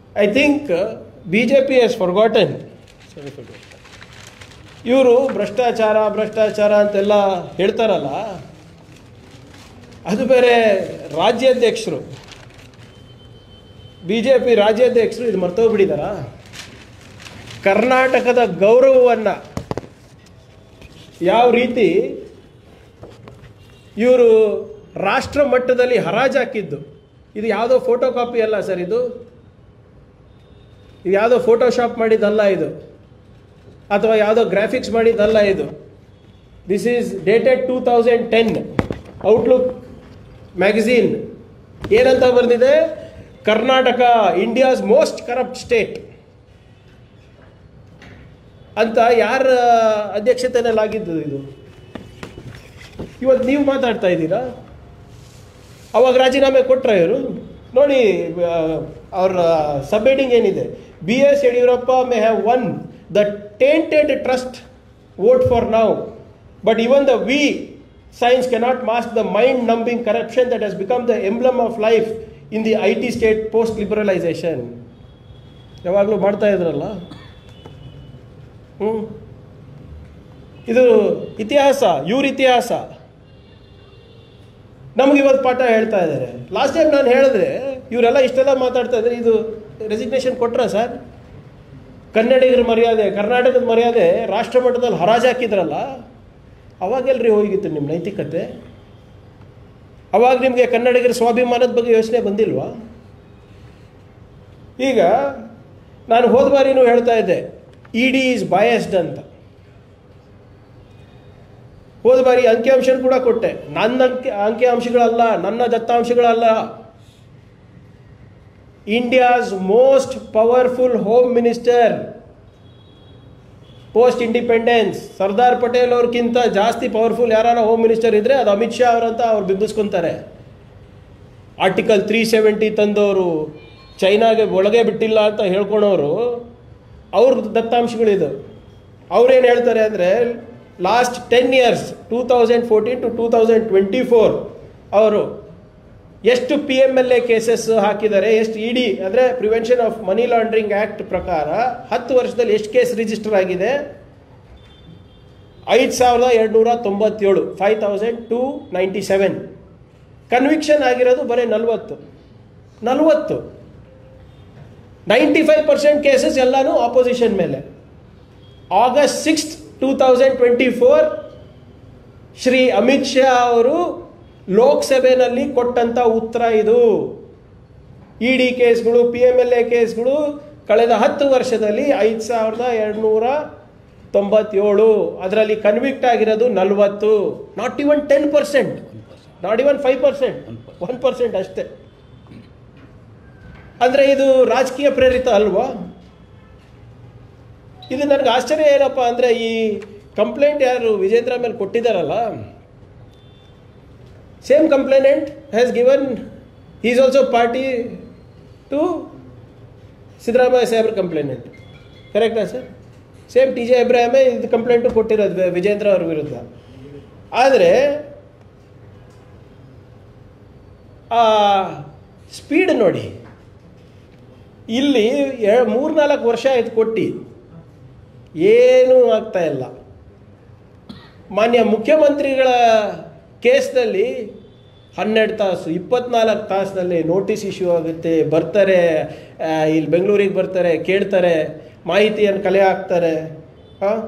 I think B J P S forgotten ಇವರು ಭ್ರಷ್ಟಾಚಾರ ಭ್ರಷ್ಟಾಚಾರ ಅಂತೆಲ್ಲ ಹೇಳ್ತಾರಲ್ಲ ಅದು ಬೇರೆ ರಾಜ್ಯಾಧ್ಯಕ್ಷರು ಬಿ ಜೆ ಪಿ ರಾಜ್ಯಾಧ್ಯಕ್ಷರು ಇದು ಮರ್ತೋಗ್ಬಿಟ್ಟಿದಾರ ಕರ್ನಾಟಕದ ಗೌರವವನ್ನು ಯಾವ ರೀತಿ ಇವರು ರಾಷ್ಟ್ರ ಮಟ್ಟದಲ್ಲಿ ಹರಾಜು ಹಾಕಿದ್ದು ಇದು ಯಾವುದೋ ಫೋಟೋ ಕಾಪಿ ಅಲ್ಲ ಸರ್ ಇದು ಇದು ಯಾವುದೋ ಫೋಟೋಶಾಪ್ ಮಾಡಿದ್ದಲ್ಲ ಇದು ಅಥವಾ ಯಾವುದೋ ಗ್ರಾಫಿಕ್ಸ್ ಮಾಡಿದ್ದಲ್ಲ ಇದು this is dated two thousand ten Outlook magazine ಏನಂತ ಬರೆದಿದೆ Karnataka India's most corrupt state ಅಂತ ಯಾರ ಅಧ್ಯಕ್ಷತೆಯಲ್ಲಿ ಆಗಿದ್ದು ಇದು ಇವತ್ತು ನೀವು ಮಾತಾಡ್ತಾ ಇದ್ದೀರಾ ಅವಾಗ ರಾಜೀನಾಮೆ ಕೊಟ್ರ ಇವರು ನೋಡಿ ಆ, ಅವ್ರ ಸಬ್ ಹೆಡಿಂಗ್ ಏನಿದೆ B S Yediyurappa may have won the tainted trust vote for ನಾವು but even the V signs cannot mask the mind numbing corruption that has become the emblem of life in the I T state post liberalisation ಯಾವಾಗಲೂ ಮಾಡ್ತಾ ಇದ್ರಲ್ಲ ಹ್ಞೂ ಇದು ಇತಿಹಾಸ ಇವ್ರ ಇತಿಹಾಸ ನಮ್ಗೆ ಇವತ್ತು ಪಾಠ ಹೇಳ್ತಾ ಇದ್ದಾರೆ ಲಾಸ್ಟ್ ಟೈಮ್ ನಾನು ಹೇಳಿದ್ರೆ ಇವರೆಲ್ಲ ಇಷ್ಟೆಲ್ಲ ಮಾತಾಡ್ತಾ ಇದ್ದಾರೆ ಇದು ರೆಸಿಗ್ನೇಷನ್ ಕೊಟ್ರ ಸರ್ ಕನ್ನಡಿಗರ ಮರ್ಯಾದೆ ಕರ್ನಾಟಕದ ಮರ್ಯಾದೆ ರಾಷ್ಟ್ರ ಮಟ್ಟದಲ್ಲಿ ಹರಾಜು ಹಾಕಿದ್ರಲ್ಲ ಅವಾಗೆಲ್ರಿ ಹೋಗಿತ್ತು ನಿಮ್ಮ ನೈತಿಕತೆ ಅವಾಗ ನಿಮಗೆ ಕನ್ನಡಿಗರ ಸ್ವಾಭಿಮಾನದ ಬಗ್ಗೆ ಯೋಚನೆ ಬಂದಿಲ್ವಾ ಈಗ ನಾನು ಹೋದ ಬಾರಿನೂ ಹೇಳ್ತಾ ಇದ್ದೆ ಇ ಡಿ ಈಸ್ ಬಯಸ್ಡ್ ಅಂತ ಹೋದ ಬಾರಿ ಅಂಕಿಅಂಶ ಕೂಡ ಕೊಟ್ಟೆ ನನ್ನ ಅಂಕಿ ಅಂಕಿಅಂಶಗಳಲ್ಲ ನನ್ನ ದತ್ತಾಂಶಗಳಲ್ಲ India's most powerful home minister post independence Sardar Patel ಅವ್ರಿಗಿಂತ ಜಾಸ್ತಿ ಪವರ್ಫುಲ್ ಯಾರಾನ ಹೋಮ್ ಮಿನಿಸ್ಟರ್ ಇದ್ರೆ ಅದು ಅಮಿತ್ ಶಾ ಅವರಂತ ಅವ್ರು ಬಿಂಬಿಸ್ಕೊಂತಾರೆ ಆರ್ಟಿಕಲ್ ತ್ರೀ ಸೆವೆಂಟಿ ತಂದವರು ಚೈನಾಗೆ ಒಳಗೆ ಬಿಟ್ಟಿಲ್ಲ ಅಂತ ಹೇಳ್ಕೊಳೋರು ಅವ್ರ ದತ್ತಾಂಶಗಳಿದು ಅವ್ರೇನು ಹೇಳ್ತಾರೆ ಅಂದರೆ last ten years two thousand fourteen to two thousand twenty four ಅವರು ಎಷ್ಟು P M L A cases ಹಾಕಿದ್ದಾರೆ ಎಷ್ಟು ಇ ಡಿ ಅಂದರೆ prevention of money laundering act ಪ್ರಕಾರ ಹತ್ತು ವರ್ಷದಲ್ಲಿ ಎಷ್ಟು ಕೇಸ್ ರಿಜಿಸ್ಟರ್ ಆಗಿದೆ ಐದು ಸಾವಿರದ ಎರಡುನೂರ ತೊಂಬತ್ತೇಳು five thousand two ninety seven conviction ಆಗಿರೋದು ಬರೀ ನಲ್ವತ್ತು ನಲ್ವತ್ತು ನೈಂಟಿ ಫೈವ್ ಪರ್ಸೆಂಟ್ ಕೇಸಸ್ ಎಲ್ಲನೂ ಆಪೋಸಿಷನ್ ಮೇಲೆ August sixth two thousand twenty four Shri Amit Shah ಅವರು ಲೋಕಸಭೆಯಲ್ಲಿ ಕೊಟ್ಟಂತ ಉತ್ತರ ಇದು ಇ ಡಿ ಕೇಸ್ಗಳು ಪಿ ಎಮ್ ಎಲ್ ಎ ಕೇಸ್ಗಳು ಕಳೆದ ಹತ್ತು ವರ್ಷದಲ್ಲಿ ಐದು ಸಾವಿರದ ಎರಡುನೂರ ತೊಂಬತ್ತೇಳು ಅದರಲ್ಲಿ ಕನ್ವಿಕ್ಟ್ ಆಗಿರೋದು ನಲವತ್ತು not even ten percent not even five percent one percent ಅಷ್ಟೇ ಅಂದರೆ ಇದು ರಾಜಕೀಯ ಪ್ರೇರಿತ ಅಲ್ವಾ ಇದು ನನಗೆ ಆಶ್ಚರ್ಯ ಏನಪ್ಪ ಅಂದರೆ ಈ ಕಂಪ್ಲೇಂಟ್ ಯಾರು ವಿಜೇಂದ್ರ ಮೇಲೆ ಕೊಟ್ಟಿದ್ದಾರಲ್ಲ same complainant has given is also party to Siddaramaiah ಸಾಹೇಬ್ರ ಕಂಪ್ಲೇನೆಂಟ್ ಕರೆಕ್ಟಾ ಸರ್ ಸೇಮ್ ಟಿ ಜೆ ಇಬ್ರಾಹಿಮೇ ಇದು ಕಂಪ್ಲೇಂಟು ಕೊಟ್ಟಿರೋದು ವಿ- ವಿಜೇಂದ್ರ ಅವ್ರ ವಿರುದ್ಧ ಆದರೆ ಆ ಸ್ಪೀಡ್ ನೋಡಿ ಇಲ್ಲಿ ಎ- ಮೂರ್ನಾಲ್ಕು ವರ್ಷ ಆಯ್ತು ಕೊಟ್ಟು ಏನೂ ಆಗ್ತಾ ಇಲ್ಲ ಮಾನ್ಯ ಮುಖ್ಯಮಂತ್ರಿಗಳ ಕೇಸ್ನಲ್ಲಿ ಹನ್ನೆರಡು ತಾಸು ಇಪ್ಪತ್ನಾಲ್ಕು ತಾಸಿನಲ್ಲಿ ನೋಟಿಸ್ ಇಶ್ಯೂ ಆಗುತ್ತೆ ಬರ್ತಾರೆ ಆ, ಇಲ್ಲಿ ಬೆಂಗಳೂರಿಗೆ ಬರ್ತಾರೆ ಕೇಳ್ತಾರೆ ಮಾಹಿತಿಯನ್ನು ಕಲೆ ಹಾಕ್ತಾರೆ ಹಾಂ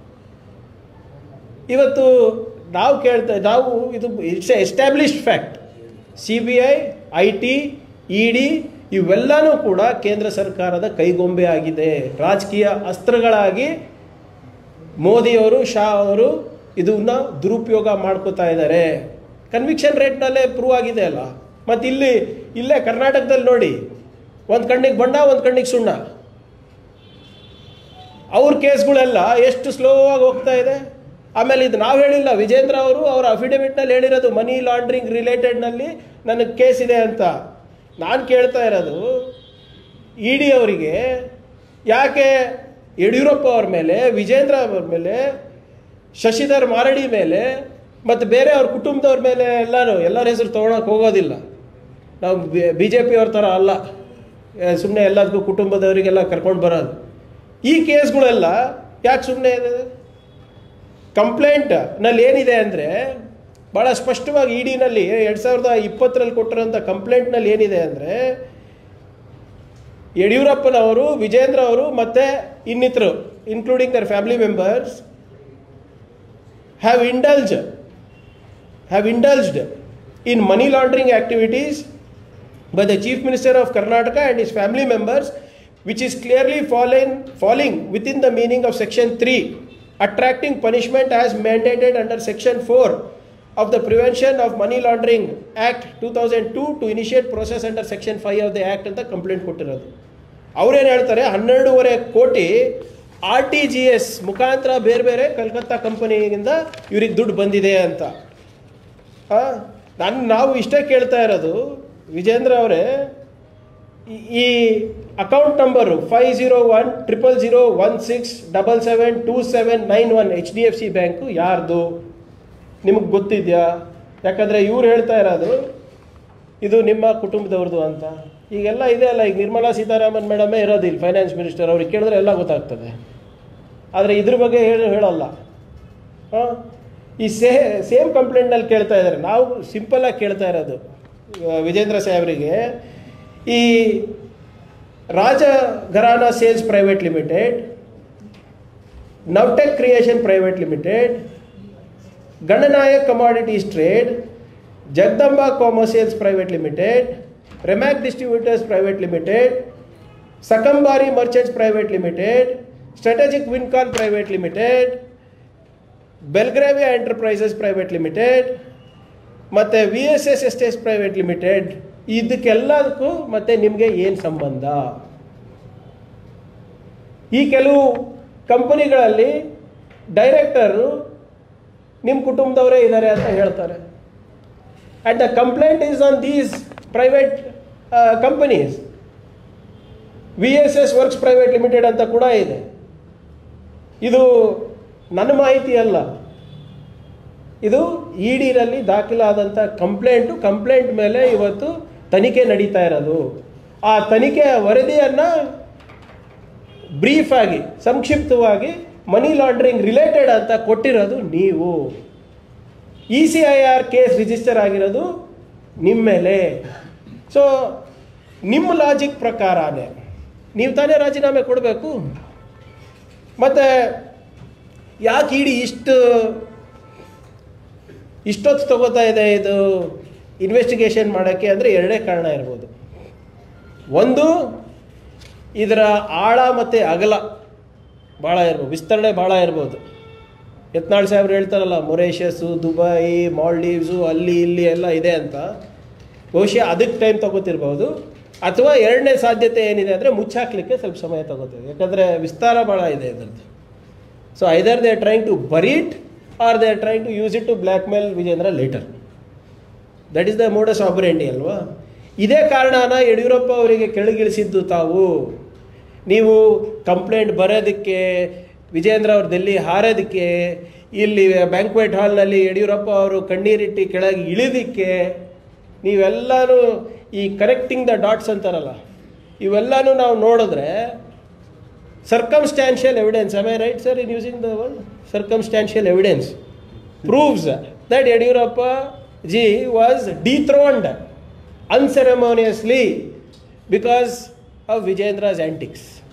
ಇವತ್ತು ನಾವು ಕೇಳ್ತಾ ನಾವು ಇದು it's established fact C B I I T E D ಇವೆಲ್ಲನೂ ಕೂಡ ಕೇಂದ್ರ ಸರ್ಕಾರದ ಕೈಗೊಂಬೆ ಆಗಿದೆ ರಾಜಕೀಯ ಅಸ್ತ್ರಗಳಾಗಿ ಮೋದಿಯವರು ಶಾ ಅವರು ಇದನ್ನ ದುರುಪಯೋಗ ಮಾಡ್ಕೋತಾ ಇದ್ದಾರೆ ಕನ್ವಿಕ್ಷನ್ ರೇಟ್ನಲ್ಲೇ ಪ್ರೂವ್ ಆಗಿದೆ ಅಲ್ಲ ಮತ್ತು ಇಲ್ಲಿ ಇಲ್ಲೇ ಕರ್ನಾಟಕದಲ್ಲಿ ನೋಡಿ ಒಂದು ಕಣ್ಣಿಗೆ ಬಣ್ಣ ಒಂದು ಕಣ್ಣಿಗೆ ಸುಣ್ಣ ಅವ್ರ ಕೇಸ್ಗಳೆಲ್ಲ ಎಷ್ಟು ಸ್ಲೋ ಆಗಿ ಹೋಗ್ತಾ ಇದೆ ಆಮೇಲೆ ಇದು ನಾವು ಹೇಳಿಲ್ಲ ವಿಜೇಂದ್ರ ಅವರು ಅವರ ಅಫಿಡವಿಟ್ನಲ್ಲಿ ಹೇಳಿರೋದು ಮನಿ ಲಾಂಡ್ರಿಂಗ್ ರಿಲೇಟೆಡ್ನಲ್ಲಿ ನನಗೆ ಕೇಸ್ ಇದೆ ಅಂತ ನಾನು ಕೇಳ್ತಾ ಇರೋದು ಇ ಡಿ ಅವರಿಗೆ ಯಾಕೆ ಯಡಿಯೂರಪ್ಪ ಅವ್ರ ಮೇಲೆ ವಿಜೇಂದ್ರ ಅವ್ರ ಮೇಲೆ ಶಶಿಧರ್ ಮಾರಡಿ ಮೇಲೆ ಮತ್ತು ಬೇರೆ ಅವ್ರ ಕುಟುಂಬದವ್ರ ಮೇಲೆ ಎಲ್ಲರೂ ಎಲ್ಲರ ಹೆಸರು ತೊಗೊಳಕ್ಕೆ ಹೋಗೋದಿಲ್ಲ ನಾವು ಬಿ ಜೆ ಪಿಯವ್ರ ಥರ ಅಲ್ಲ ಸುಮ್ಮನೆ ಎಲ್ಲದಕ್ಕೂ ಕುಟುಂಬದವರಿಗೆಲ್ಲ ಕರ್ಕೊಂಡು ಬರೋದು ಈ ಕೇಸ್ಗಳೆಲ್ಲ ಯಾಕೆ ಸುಮ್ಮನೆ ಇದೆ ಕಂಪ್ಲೇಂಟ್ನಲ್ಲಿ ಏನಿದೆ ಅಂದರೆ ಭಾಳ ಸ್ಪಷ್ಟವಾಗಿ ಇ ಡಿನಲ್ಲಿ ಎರಡು ಸಾವಿರದ ಇಪ್ಪತ್ತರಲ್ಲಿ ಕೊಟ್ಟಿರೋಂಥ ಕಂಪ್ಲೇಂಟ್ನಲ್ಲಿ ಏನಿದೆ ಅಂದರೆ ಯಡಿಯೂರಪ್ಪನವರು ವಿಜೇಂದ್ರ ಅವರು ಮತ್ತು ಇನ್ನಿತರು including their family members have indulge have indulged in money laundering activities by the Chief Minister of Karnataka and his family members, which is clearly fallen, falling within the meaning of Section 3, attracting punishment as mandated under Section 4 of the Prevention of Money Laundering Act 2002 to initiate process under Section 5 of the Act ಅಂತ complaint ಕೊಟ್ಟಿರೋದು ಅವ್ರೇನು ಹೇಳ್ತಾರೆ ಹನ್ನೆರಡೂವರೆ ಕೋಟಿ R T G S ಮುಖಾಂತರ ಬೇರೆ ಬೇರೆ ಕಲ್ಕತ್ತಾ ಕಂಪನಿಯಿಂದ ಇವ್ರಿಗೆ ದುಡ್ಡು ಬಂದಿದೆ ಅಂತ ನಾನು ನಾವು ಇಷ್ಟೇ ಕೇಳ್ತಾ ಇರೋದು ವಿಜೇಂದ್ರ ಅವರೇ ಈ- ಈ account number five zero one triple zero one six double seven two seven nine one H D F C bank ಯಾರ್ದು ನಿಮಗೆ ಗೊತ್ತಿದೆಯಾ ಯಾಕಂದರೆ ಇವ್ರು ಹೇಳ್ತಾ ಇರೋದು ಇದು ನಿಮ್ಮ ಕುಟುಂಬದವ್ರದ್ದು ಅಂತ ಈಗೆಲ್ಲ ಇದೆ ಅಲ್ಲ ಈಗ ನಿರ್ಮಲಾ ಸೀತಾರಾಮನ್ ಮೇಡಮೇ ಇರೋದಿಲ್ಲ ಫೈನಾನ್ಸ್ ಮಿನಿಸ್ಟರ್ ಅವ್ರಿಗೆ ಕೇಳಿದ್ರೆ ಎಲ್ಲ ಗೊತ್ತಾಗ್ತದೆ ಆದರೆ ಇದ್ರ ಬಗ್ಗೆ ಹೇಳಿ ಹೇಳಲ್ಲ ಹಾಂ ಈ ಸೇ ಸೇಮ್ ಕಂಪ್ಲೇಂಟ್ನಲ್ಲಿ ಕೇಳ್ತಾ ಇದ್ದಾರೆ ನಾವು ಸಿಂಪಲ್ಲಾಗಿ ಕೇಳ್ತಾ ಇರೋದು ಆ, ವಿಜೇಂದ್ರ ಸಾಹೇಬರಿಗೆ ಈ Raja Gharana sales private limited Navtech creation private limited Gananayak commodities trade Jagadamba commercials private limited Remac distributors private limited Shakambari merchants private limited strategic Wincon private limited Belgravia enterprises private limited ಮತ್ತು V S S estates private limited ಇದಕ್ಕೆಲ್ಲದಕ್ಕೂ ಮತ್ತು ನಿಮಗೆ ಏನು ಸಂಬಂಧ ಈ ಕೆಲವು ಕಂಪನಿಗಳಲ್ಲಿ director ನಿಮ್ಮ ಕುಟುಂಬದವರೇ ಇದ್ದಾರೆ ಅಂತ ಹೇಳ್ತಾರೆ and the complaint is on these private companies V S S works private limited ಅಂತ ಕೂಡ ಇದೆ ಇದು ನನ್ನ ಮಾಹಿತಿ ಅಲ್ಲ ಇದು ಇ ಡಿನಲ್ಲಿ ದಾಖಲಾದಂಥ ಕಂಪ್ಲೇಂಟು ಕಂಪ್ಲೇಂಟ್ ಮೇಲೆ ಇವತ್ತು ತನಿಖೆ ನಡೀತಾ ಇರೋದು ಆ ತನಿಖೆಯ ವರದಿಯನ್ನು ಬ್ರೀಫ್ ಆಗಿ ಸಂಕ್ಷಿಪ್ತವಾಗಿ ಮನಿ ಲಾಂಡ್ರಿಂಗ್ ರಿಲೇಟೆಡ್ ಅಂತ ಕೊಟ್ಟಿರೋದು ನೀವು E C I R case register ಆಗಿರೋದು ನಿಮ್ಮ ಮೇಲೆ ಸೊ ನಿಮ್ಮ ಲಾಜಿಕ್ ಪ್ರಕಾರನೇ ನೀವು ತಾನೇ ರಾಜೀನಾಮೆ ಕೊಡಬೇಕು ಮತ್ತು ಯಾಕೆ ಇಡೀ ಇಷ್ಟು ಇಷ್ಟೊತ್ತು ತಗೋತಾ ಇದೆ ಇದು ಇನ್ವೆಸ್ಟಿಗೇಷನ್ ಮಾಡೋಕ್ಕೆ ಅಂದರೆ ಎರಡೇ ಕಾರಣ ಇರ್ಬೋದು ಒಂದು ಇದರ ಆಳ ಮತ್ತು ಅಗಲ ಭಾಳ ಇರ್ಬೋದು ವಿಸ್ತರಣೆ ಭಾಳ ಇರ್ಬೋದು ಯತ್ನಾಳ್ ಸಾಹೇಬ್ರು ಹೇಳ್ತಾರಲ್ಲ ಮೊರೇಷಿಯಸ್ಸು ದುಬೈ ಮಾಲ್ಡೀವ್ಸು ಅಲ್ಲಿ ಇಲ್ಲಿ ಎಲ್ಲ ಇದೆ ಅಂತ ಬಹುಶಃ ಅದಕ್ಕೆ ಟೈಮ್ ತಗೋತಿರ್ಬೋದು ಅಥವಾ ಎರಡನೇ ಸಾಧ್ಯತೆ ಏನಿದೆ ಅಂದರೆ ಮುಚ್ಚಾಕ್ಲಿಕ್ಕೆ ಸ್ವಲ್ಪ ಸಮಯ ತಗೋತದೆ ಯಾಕಂದರೆ ವಿಸ್ತಾರ ಭಾಳ ಇದೆ ಇದರದ್ದು so either they are trying to bury it or they are trying to use it to blackmail Vijendra later that is the modus operandi ಅಲ್ವಾ ಇದೇ ಕಾರಣನ ಯಡಿಯೂರಪ್ಪ ಅವರಿಗೆ ಕೆಳಗಿಳಿಸಿದ್ದು ತಾವು ನೀವು ಕಂಪ್ಲೇಂಟ್ ಬರೋದಕ್ಕೆ ವಿಜೇಂದ್ರ ಅವ್ರು ಡೆಲ್ಲಿ ಹಾರೋದಕ್ಕೆ ಇಲ್ಲಿ ಬ್ಯಾಂಕ್ವೆಟ್ ಹಾಲ್ನಲ್ಲಿ ಯಡಿಯೂರಪ್ಪ ಅವರು ಕಣ್ಣೀರಿಟ್ಟು ಕೆಳಗೆ ಇಳಿದಕ್ಕೆ ನೀವೆಲ್ಲನೂ ಈ ಕನೆಕ್ಟಿಂಗ್ ದ ಡಾಟ್ಸ್ ಅಂತಾರಲ್ಲ ಇವೆಲ್ಲನೂ ನಾವು ನೋಡಿದ್ರೆ circumstantial evidence am i right sir in using the word circumstantial evidence proves that yadiyurappa ji was dethroned unceremoniously because of vijendra's antics